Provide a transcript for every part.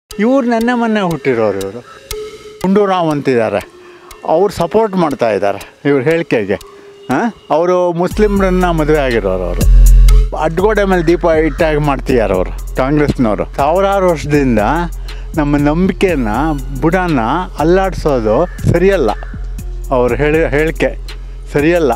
ಇವ್ರು ನೆನ್ನೆ ಮೊನ್ನೆ ಹುಟ್ಟಿರೋರು ಇವರು ಗುಂಡೂರಾವ್ ಅಂತಿದ್ದಾರೆ ಅವ್ರು ಸಪೋರ್ಟ್ ಮಾಡ್ತಾ ಇದ್ದಾರೆ ಇವ್ರ ಹೇಳಿಕೆಗೆ ಹಾಂ ಅವರು ಮುಸ್ಲಿಮ್ರನ್ನ ಮದುವೆ ಆಗಿರೋರು ಅವರು ಅಡ್ಗೋಡೆ ಮೇಲೆ ದೀಪ ಇಟ್ಟಾಗಿ ಮಾಡ್ತಿದ್ದಾರೆ ಅವರು ಕಾಂಗ್ರೆಸ್ನವರು ಸಾವಿರಾರು ವರ್ಷದಿಂದ ನಮ್ಮ ನಂಬಿಕೆನ ಬುಡನ ಅಲ್ಲಾಡಿಸೋದು ಸರಿಯಲ್ಲ ಅವ್ರು ಹೇಳಿ ಹೇಳಿಕೆ ಸರಿಯಲ್ಲ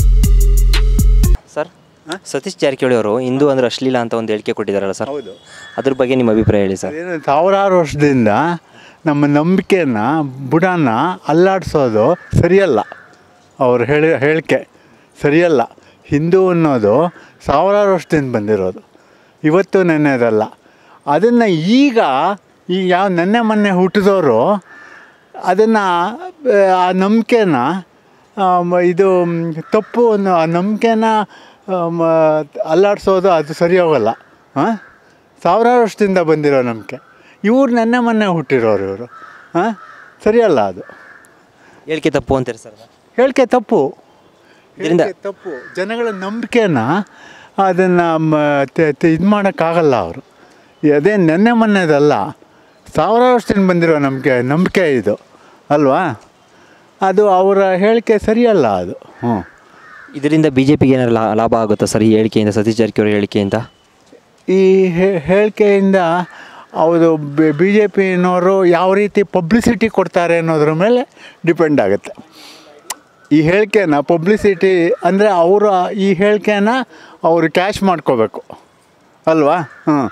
ಸರ್ ಸತೀಶ್ ಜಾರಕಿಹೊಳಿ ಅವರು ಹಿಂದೂ ಅಂದ್ರೆ ಅಶ್ಲೀಲ ಅಂತ ಒಂದು ಹೇಳಿಕೆ ಕೊಟ್ಟಿದ್ದಾರಲ್ಲ ಸರ್ ಹೌದು ಅದ್ರ ಬಗ್ಗೆ ನಿಮ್ಮ ಅಭಿಪ್ರಾಯ ಹೇಳಿ ಸರ್ ಅದೇನು ಸಾವಿರಾರು ವರ್ಷದಿಂದ ನಮ್ಮ ನಂಬಿಕೆನ ಬುಡನ ಅಲ್ಲಾಡಿಸೋದು ಸರಿಯಲ್ಲ ಅವ್ರು ಹೇಳಿ ಹೇಳಿಕೆ ಸರಿಯಲ್ಲ ಹಿಂದೂ ಅನ್ನೋದು ಸಾವಿರಾರು ವರ್ಷದಿಂದ ಬಂದಿರೋದು ಇವತ್ತು ನೆನ್ನೆದಲ್ಲ ಅದನ್ನು ಈಗ ಈ ಯಾವ ನೆನ್ನೆ ಮೊನ್ನೆ ಹುಟ್ಟಿದವರು ಅದನ್ನು ಆ ನಂಬಿಕೆನ ಆ, ಮ- ಇದು ಮ್, ತಪ್ಪು ಅನ್ನೋ ಆ ನಂಬಿಕೆನ ಆ, ಮ- ಅಲ್ಲಾಡಿಸೋದು ಅದು ಸರಿ ಹೋಗಲ್ಲ ಹಾಂ ಸಾವಿರಾರು ವರ್ಷದಿಂದ ಬಂದಿರೋ ನಂಬಿಕೆ ಇವ್ರು ನೆನ್ನೆ ಮೊನ್ನೆ ಹುಟ್ಟಿರೋರು ಇವರು ಹಾಂ ಸರಿಯಲ್ಲ ಅದು ಹೇಳಿಕೆ ತಪ್ಪು ಅಂತೀರಿ ಸರ್ ಹೇಳಿಕೆ ತಪ್ಪು ಇದರಿಂದ- ಹೇಳಿಕೆ ತಪ್ಪು ಜನಗಳ ನಂಬಿಕೆನ ಅದನ್ನು ಇದು ಮಾಡೋಕ್ಕಾಗಲ್ಲ ಅವರು ಅದೇ ನೆನ್ನೆ ಮೊನ್ನೆದಲ್ಲ ಸಾವಿರಾರು ವರ್ಷದಿಂದ ಬಂದಿರೋ ನಂಬಿಕೆ ನಂಬಿಕೆ ಇದು ಅಲ್ವಾ ಅದು ಅವರ ಹೇಳಿಕೆ ಸರಿಯಲ್ಲ ಅದು ಹ್ಞೂ ಇದರಿಂದ ಬಿ ಜೆ ಪಿಗೆ ಏನಾರು ಲಾ- ಲಾಭ ಆಗುತ್ತಾ ಸರ್ ಈ ಹೇಳಿಕೆಯಿಂದ ಸತೀಶ್ ಜಾರಕಿಹೊಳಿ ಹೇಳಿಕೆಯಿಂದ ಈ ಹೇ- ಹೇಳಿಕೆಯಿಂದ ಅವರು ಬಿ ಜೆ ಪಿನವರು ಯಾವ ರೀತಿ ಪಬ್ಲಿಸಿಟಿ ಕೊಡ್ತಾರೆ ಅನ್ನೋದ್ರ ಮೇಲೆ ಡಿಪೆಂಡ್ ಆಗುತ್ತೆ ಈ ಹೇಳಿಕೆನ ಪಬ್ಲಿಸಿಟಿ ಅಂದರೆ ಅವರು ಈ ಹೇಳಿಕೆನ ಅವರು ಕ್ಯಾಶ್ ಮಾಡ್ಕೋಬೇಕು ಅಲ್ವಾ ಹಾಂ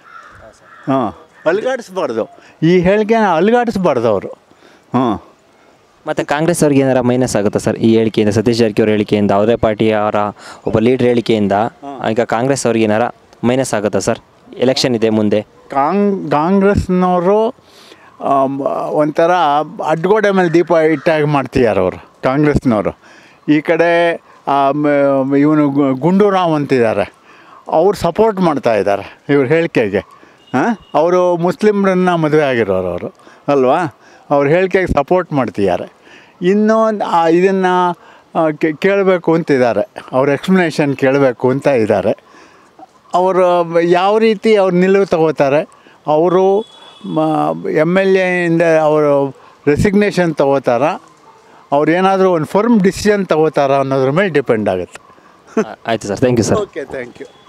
ಹಾಂ ಅಲ್ಗಾಡಿಸ್ಬಾರ್ದು ಈ ಹೇಳಿಕೆನ ಅಲ್ಗಾಡಿಸ್ಬಾರ್ದು ಅವರು ಹಾಂ ಮತ್ತು ಕಾಂಗ್ರೆಸ್ ಅವ್ರಿಗೆ ಏನಾರ ಮೈನಸ್ ಆಗುತ್ತಾ ಸರ್ ಈ ಹೇಳಿಕೆಯಿಂದ ಸತೀಶ್ ಜಾರಕಿಹೊಳಿ ಹೇಳಿಕೆಯಿಂದ ಅವರೇ ಪಾರ್ಟಿಯವರ ಒಬ್ಬ ಲೀಡ್ರ್ ಹೇಳಿಕೆಯಿಂದ ಈಗ ಕಾಂಗ್ರೆಸ್ ಅವ್ರಿಗೆ ಏನಾರ ಮೈನಸ್ ಆಗುತ್ತಾ ಸರ್ ಎಲೆಕ್ಷನ್ ಇದೆ ಮುಂದೆ ಕಾಂಗ್ ಕಾಂಗ್ರೆಸ್ನವರು ಆಮ್, ಒಂಥರ ಅಡ್ಗೋಡೆ ಮೇಲೆ ದೀಪ ಇಟ್ಟಾಗಿ ಮಾಡ್ತಿದ್ದಾರೆ ಅವರು ಕಾಂಗ್ರೆಸ್ನವರು ಈ ಕಡೆ ಇವನು ಗುಂಡೂರಾವ್ ಅಂತಿದ್ದಾರೆ ಅವ್ರು ಸಪೋರ್ಟ್ ಮಾಡ್ತಾ ಇದ್ದಾರೆ ಇವ್ರ ಹೇಳಿಕೆಗೆ ಹಾಂ ಅವರು ಮುಸ್ಲಿಮ್ರನ್ನ ಮದುವೆ ಆಗಿರೋರು ಅವರು ಅಲ್ವಾ ಅವ್ರ ಹೇಳಿಕೆಗೆ ಸಪೋರ್ಟ್ ಮಾಡ್ತಿದ್ದಾರೆ ಇನ್ನೂ ಇದನ್ನು ಕೇಳಬೇಕು ಅಂತಿದ್ದಾರೆ ಅವ್ರ ಎಕ್ಸ್ಪ್ಲನೇಷನ್ ಕೇಳಬೇಕು ಅಂತ ಇದ್ದಾರೆ ಅವರು ಯಾವ ರೀತಿ ಅವ್ರು ನಿಲುವು ತಗೋತಾರೆ ಅವರು ಎಮ್ ಎಲ್ ಎಯಿಂದ ಅವರು ರೆಸಿಗ್ನೇಷನ್ ತಗೋತಾರ ಅವ್ರು ಏನಾದರೂ ಒಂದು ಫರ್ಮ್ ಡಿಸಿಷನ್ ತಗೋತಾರ ಅನ್ನೋದ್ರ ಮೇಲೆ ಡಿಪೆಂಡ್ ಆಗುತ್ತೆ ಆ- ಆಯ್ತು sir thank you sir okay thank you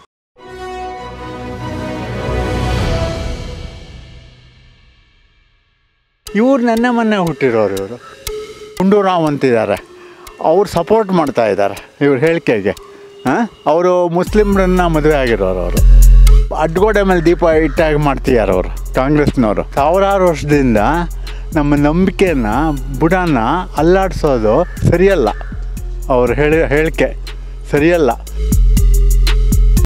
ಇವ್ರು ನೆನ್ನೆ ಮೊನ್ನೆ ಹುಟ್ಟಿರೋರು ಇವರು ಗುಂಡೂರಾವ್ ಅಂತಿದ್ದಾರೆ ಅವ್ರು ಸಪೋರ್ಟ್ ಮಾಡ್ತಾ ಇದ್ದಾರೆ ಇವ್ರ ಹೇಳಿಕೆಗೆ ಹಾಂ ಅವರು ಮುಸ್ಲಿಮ್ರನ್ನ ಮದುವೆ ಆಗಿರೋರು ಅವರು ಅಡ್ಗೋಡೆ ಮೇಲೆ ದೀಪ ಇಟ್ಟಾಗಿ ಮಾಡ್ತಿದ್ದಾರೆ ಅವರು ಕಾಂಗ್ರೆಸ್ನವರು ಸಾವಿರಾರು ವರ್ಷದಿಂದ ನಮ್ಮ ನಂಬಿಕೆನ ಬುಡನ ಅಲ್ಲಾಡಿಸೋದು ಸರಿಯಲ್ಲ ಅವ್ರು ಹೇಳಿ ಹೇಳಿಕೆ ಸರಿಯಲ್ಲ